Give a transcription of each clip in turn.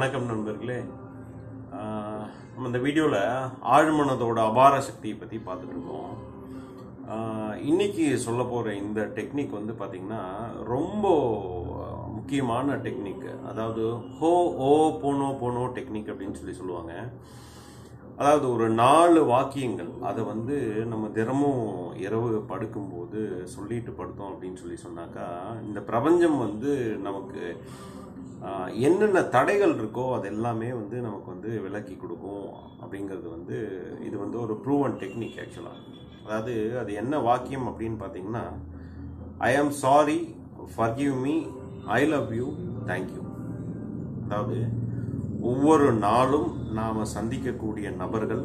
வணக்கம் நண்பர்களே ஆஹ் நம்ம இந்த வீடியோவில் ஆழ்மனதோட அபார சக்தியை பற்றி பார்த்துட்டு இருக்கோம் ஆஹ் இன்னைக்கு சொல்ல போகிற இந்த டெக்னிக் வந்து பார்த்திங்கன்னா ரொம்ப முக்கியமான டெக்னிக் அதாவது ஹோ ஓ போனோ போனோ டெக்னிக் அப்படின்னு சொல்லி சொல்லுவாங்க அதாவது ஒரு நாலு வாக்கியங்கள் அதை வந்து நம்ம தினமும் இரவு படுக்கும்போது சொல்லிட்டு படுத்தோம் அப்படின்னு சொல்லி சொன்னாக்கா இந்த பிரபஞ்சம் வந்து நமக்கு ஆஹ், என்னென்ன தடைகள் இருக்கோ அது எல்லாமே வந்து நமக்கு வந்து விலக்கி கொடுக்கும் அப்படிங்கிறது வந்து இது வந்து ஒரு ப்ரூவன் டெக்னிக் ஆக்சுவலாக அதாவது அது என்ன வாக்கியம் அப்படின்னு பார்த்தீங்கன்னா I am sorry forgive me I love you thank you அதாவது ஒவ்வொரு நாளும் நாம் சந்திக்கக்கூடிய நபர்கள்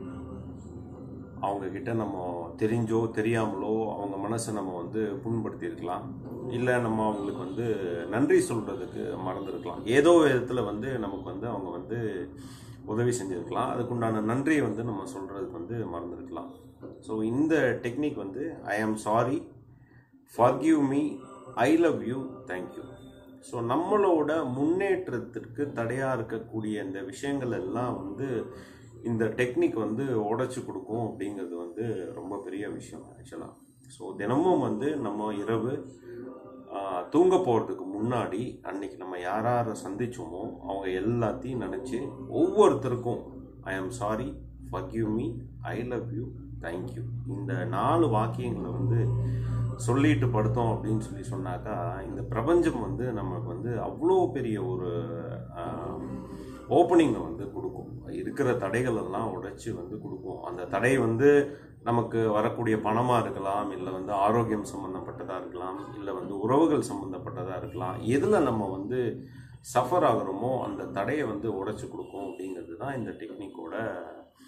அவங்க கிட்ட நம்ம தெரிஞ்சோ தெரியாமலோ அவங்க மனசை நம்ம வந்து புண்படுத்தியிருக்கலாம் இல்லை நம்ம அவங்களுக்கு வந்து நன்றி சொல்றதுக்கு மறந்துருக்கலாம் ஏதோ விதத்தில் வந்து நமக்கு வந்து அவங்க வந்து உதவி செஞ்சிருக்கலாம் அதுக்குண்டான நன்றியை வந்து நம்ம சொல்றதுக்கு வந்து மறந்துருக்கலாம் ஸோ இந்த டெக்னிக் வந்து I am sorry forgive me I love you thank you so நம்மளோட முன்னேற்றத்திற்கு தடையாக இருக்கக்கூடிய இந்த விஷயங்கள் எல்லாம் வந்து இந்த டெக்னிக் வந்து உடைச்சு கொடுக்கும் அப்படிங்கிறது வந்து ரொம்ப பெரிய விஷயம் ஆக்சுவலாக ஸோ தினமும் வந்து நம்ம இரவு ஆஹ், தூங்க போகிறதுக்கு முன்னாடி அன்னைக்கு நம்ம யார் யாரை சந்திச்சோமோ அவங்க எல்லாத்தையும் நினச்சி ஒவ்வொருத்தருக்கும் I am sorry forgive me I love you thank you இந்த நாலு வாக்கியங்களை வந்து சொல்லிட்டு படுத்தோம் அப்படின்னு சொல்லி சொன்னாக்கா இந்த பிரபஞ்சம் வந்து நமக்கு வந்து அவ்வளோ பெரிய ஒரு ஓப்பனிங்கை வந்து கொடுக்கும் இருக்கிற தடைகள் எல்லாம் உடைச்சி வந்து கொடுக்கும் அந்த தடை வந்து நமக்கு வரக்கூடிய பணமாக இருக்கலாம் இல்லை வந்து ஆரோக்கியம் சம்மந்தப்பட்டதாக இருக்கலாம் இல்லை வந்து உறவுகள் சம்மந்தப்பட்டதாக இருக்கலாம் எதில் நம்ம வந்து சஃபர் ஆகுறோமோ அந்த தடையை வந்து உடைச்சி கொடுக்கும் அப்படிங்கிறது தான் இந்த டெக்னிக்கோட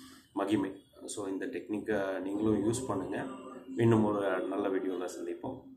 மகிமை ஸோ இந்த டெக்னிக்கை நீங்களும் யூஸ் பண்ணுங்கள் இன்னும் ஒரு நல்ல வீடியோவில் சந்திப்போம்